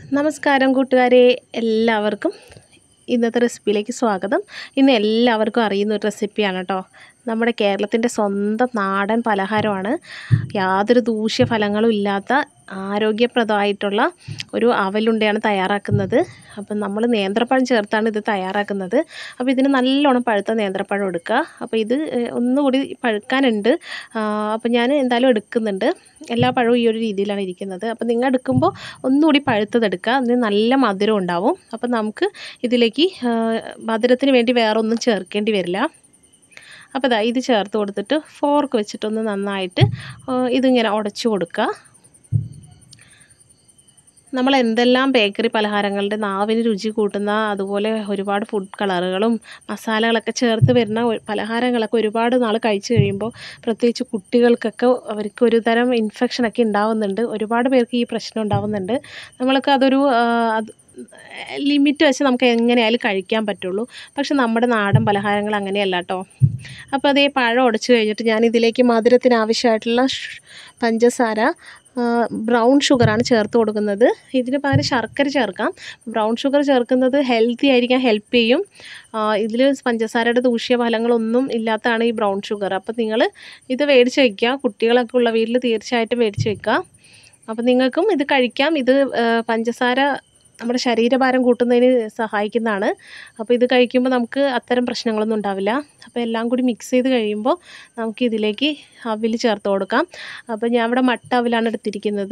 നമസ്കാരം കൂട്ടുകാരെ എല്ലാവർക്കും ഇന്നത്തെ റെസിപ്പിയിലേക്ക് സ്വാഗതം ഇന്ന് എല്ലാവർക്കും അറിയുന്ന ഒരു റെസിപ്പിയാണ് കേട്ടോ നമ്മുടെ കേരളത്തിൻ്റെ സ്വന്തം നാടൻ പലഹാരമാണ് യാതൊരു ദൂഷ്യഫലങ്ങളും ഇല്ലാത്ത ആരോഗ്യപ്രദമായിട്ടുള്ള ഒരു അവലുണ്ടയാണ് തയ്യാറാക്കുന്നത് അപ്പം നമ്മൾ നേന്ത്രപ്പഴം ചേർത്താണ് ഇത് തയ്യാറാക്കുന്നത് അപ്പോൾ ഇതിന് നല്ലോണം പഴുത്ത നേന്ത്രപ്പഴം എടുക്കുക അപ്പോൾ ഇത് ഏഹ്, ഒന്നുകൂടി പഴുക്കാനുണ്ട് അപ്പോൾ ഞാൻ എന്തായാലും എടുക്കുന്നുണ്ട് എല്ലാ പഴവും ഈ ഒരു രീതിയിലാണ് ഇരിക്കുന്നത് അപ്പോൾ നിങ്ങൾ എടുക്കുമ്പോൾ ഒന്നുകൂടി പഴുത്തതെടുക്കുക അതിന് നല്ല മധുരം ഉണ്ടാവും അപ്പോൾ നമുക്ക് ഇതിലേക്ക് ആ, മധുരത്തിന് വേണ്ടി വേറെ ഒന്നും ചേർക്കേണ്ടി വരില്ല അപ്പോൾ ഇതാ ഇത് ചേർത്ത് കൊടുത്തിട്ട് ഫോർക്ക് വെച്ചിട്ടൊന്ന് നന്നായിട്ട് ആ, ഇതിങ്ങനെ ഉടച്ചു കൊടുക്കുക നമ്മൾ എന്തെല്ലാം ബേക്കറി പലഹാരങ്ങളുടെ നാവിന് രുചി കൂട്ടുന്ന അതുപോലെ ഒരുപാട് ഫുഡ് കളറുകളും മസാലകളൊക്കെ ചേർത്ത് വരുന്ന ഒ- പലഹാരങ്ങളൊക്കെ ഒരുപാട് നാൾ കഴിച്ചു കഴിയുമ്പോൾ പ്രത്യേകിച്ച് കുട്ടികൾക്കൊക്കെ അവർക്ക് ഒരു തരം ഇൻഫെക്ഷനൊക്കെ ഉണ്ടാവുന്നുണ്ട് ഒരുപാട് പേർക്ക് ഈ പ്രശ്നം ഉണ്ടാവുന്നുണ്ട് നമ്മൾക്ക് അതൊരു ആ, അത് ലിമിറ്റ് വെച്ച് നമുക്ക് എങ്ങനെയായാലും കഴിക്കാൻ പറ്റുള്ളൂ പക്ഷെ നമ്മുടെ നാടൻ പലഹാരങ്ങൾ അങ്ങനെയല്ല കേട്ടോ അപ്പോൾ അതേ പഴം ഉടച്ച് കഴിഞ്ഞിട്ട് ഞാൻ ഇതിലേക്ക് മധുരത്തിന് ആവശ്യമായിട്ടുള്ള ഷ്- പഞ്ചസാര ആ, ബ്രൗൺ ഷുഗറാണ് ചേർത്ത് കൊടുക്കുന്നത് ഇതിന് പകരം ശർക്കര ചേർക്കാം ബ്രൗൺ ഷുഗർ ചേർക്കുന്നത് ഹെൽത്തി ആയിരിക്കാൻ ഹെൽപ്പ് ചെയ്യും ഇതിൽ പഞ്ചസാരയുടെ ദൂഷ്യ ഫലങ്ങളൊന്നും ഇല്ലാത്തതാണ് ഈ ബ്രൗൺ ഷുഗർ അപ്പോൾ നിങ്ങൾ ഇത് മേടിച്ച് വയ്ക്കുക കുട്ടികളൊക്കെ ഉള്ള വീട്ടിൽ തീർച്ചയായിട്ടും മേടിച്ച് വെക്കുക അപ്പോൾ നിങ്ങൾക്കും ഇത് കഴിക്കാം ഇത് ആ, പഞ്ചസാര നമ്മുടെ ശരീരഭാരം കൂട്ടുന്നതിന് സഹായിക്കുന്നതാണ് അപ്പോൾ ഇത് കഴിക്കുമ്പോൾ നമുക്ക് അത്തരം പ്രശ്നങ്ങളൊന്നും ഉണ്ടാവില്ല അപ്പോൾ എല്ലാം കൂടി മിക്സ് ചെയ്ത് കഴിയുമ്പോൾ നമുക്ക് ഇതിലേക്ക് അവിൽ ചേർത്ത് കൊടുക്കാം അപ്പോൾ ഞാൻ ഇവിടെ മട്ട അവിലാണ് എടുത്തിരിക്കുന്നത്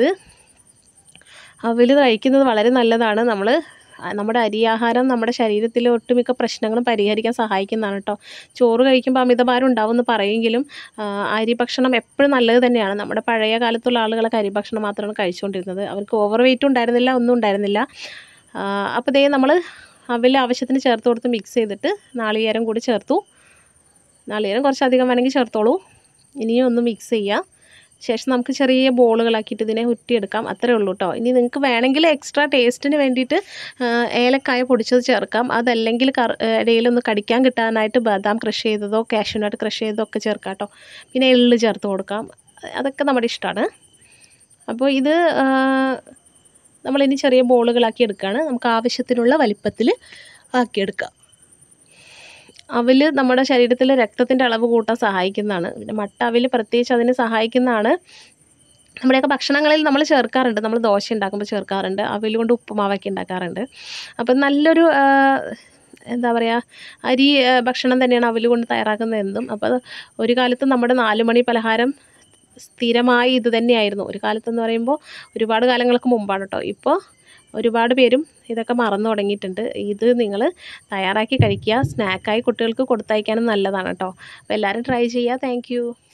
അവിൽ കഴിക്കുന്നത് വളരെ നല്ലതാണ് നമ്മൾ നമ്മുടെ അരിയാഹാരം നമ്മുടെ ശരീരത്തിലെ ഒട്ടുമിക്ക പ്രശ്നങ്ങളും പരിഹരിക്കാൻ സഹായിക്കുന്നതാണ് കേട്ടോ ചോറ് കഴിക്കുമ്പോൾ അമിതഭാരം ഉണ്ടാവുമെന്ന് പറയുമെങ്കിലും ആ, അരി ഭക്ഷണം എപ്പോഴും നല്ലത് തന്നെയാണ് നമ്മുടെ പഴയ കാലത്തുള്ള ആളുകളൊക്കെ അരി ഭക്ഷണം മാത്രമാണ് കഴിച്ചുകൊണ്ടിരുന്നത് അവർക്ക് ഓവർ വെയിറ്റും ഉണ്ടായിരുന്നില്ല ഒന്നും ഉണ്ടായിരുന്നില്ല ആ, അപ്പോൾ ദേ നമ്മൾ അവിൽ ആവശ്യത്തിന് ചേർത്ത് കൊടുത്ത് മിക്സ് ചെയ്തിട്ട് നാളികേരം കൂടി ചേർത്തു നാളികേരം കുറച്ചധികം വേണമെങ്കിൽ ചേർത്തോളൂ ഇനിയും ഒന്ന് മിക്സ് ചെയ്യുക ശേഷം നമുക്ക് ചെറിയ ബോളുകളാക്കിയിട്ട് ഇതിനെ ഉറ്റിയെടുക്കാം അത്രേ ഉള്ളൂ കേട്ടോ ഇനി നിങ്ങൾക്ക് വേണമെങ്കിൽ എക്സ്ട്രാ ടേസ്റ്റിന് വേണ്ടിയിട്ട് ആ, ഏലക്കായ പൊടിച്ചത് ചേർക്കാം അതല്ലെങ്കിൽ കർ ഇടയിലൊന്ന് കടിക്കാൻ കിട്ടാനായിട്ട് ബദാം ക്രഷ് ചെയ്തതോ കാഷ്യൂനട്ട് ക്രഷ് ചെയ്തതോ ഒക്കെ ചേർക്കാം കേട്ടോ പിന്നെ എള്ള് ചേർത്ത് കൊടുക്കാം അതൊക്കെ നമ്മുടെ ഇഷ്ടമാണ് അപ്പോൾ ഇത് ആ, നമ്മളിനി ചെറിയ ബോളുകളാക്കി എടുക്കുകയാണ് നമുക്ക് ആവശ്യത്തിനുള്ള വലിപ്പത്തിൽ ആക്കിയെടുക്കാം അവൽ നമ്മുടെ ശരീരത്തിലെ രക്തത്തിൻ്റെ അളവ് കൂട്ടാൻ സഹായിക്കുന്നതാണ് പിന്നെ മട്ട അവൽ പ്രത്യേകിച്ച് അതിന് സഹായിക്കുന്നതാണ് നമ്മുടെയൊക്കെ ഭക്ഷണങ്ങളിൽ നമ്മൾ ചേർക്കാറുണ്ട് നമ്മൾ ദോശ ഉണ്ടാക്കുമ്പോൾ ചേർക്കാറുണ്ട് അവൽ കൊണ്ട് ഉപ്പുമാവൊക്കെ ഉണ്ടാക്കാറുണ്ട് അപ്പം നല്ലൊരു ആ, എന്താ പറയുക അരി ആ, ഭക്ഷണം തന്നെയാണ് അവൽ കൊണ്ട് തയ്യാറാക്കുന്നത് എന്നും അപ്പോൾ അത് ഒരു കാലത്ത് നമ്മുടെ നാല് മണി പലഹാരം സ്ഥിരമായി ഇത് തന്നെയായിരുന്നു ഒരു കാലത്തെന്ന് പറയുമ്പോൾ ഒരുപാട് കാലങ്ങൾക്ക് മുമ്പാണ് കേട്ടോ ഇപ്പോൾ ഒരുപാട് പേരും ഇതൊക്കെ മറന്നു തുടങ്ങിയിട്ടുണ്ട് ഇത് നിങ്ങൾ തയ്യാറാക്കി കഴിക്കുക സ്നാക്കായി കുട്ടികൾക്ക് കൊടുത്തയക്കാനും നല്ലതാണ് കേട്ടോ അപ്പോൾ എല്ലാവരും ട്രൈ ചെയ്യുക താങ്ക്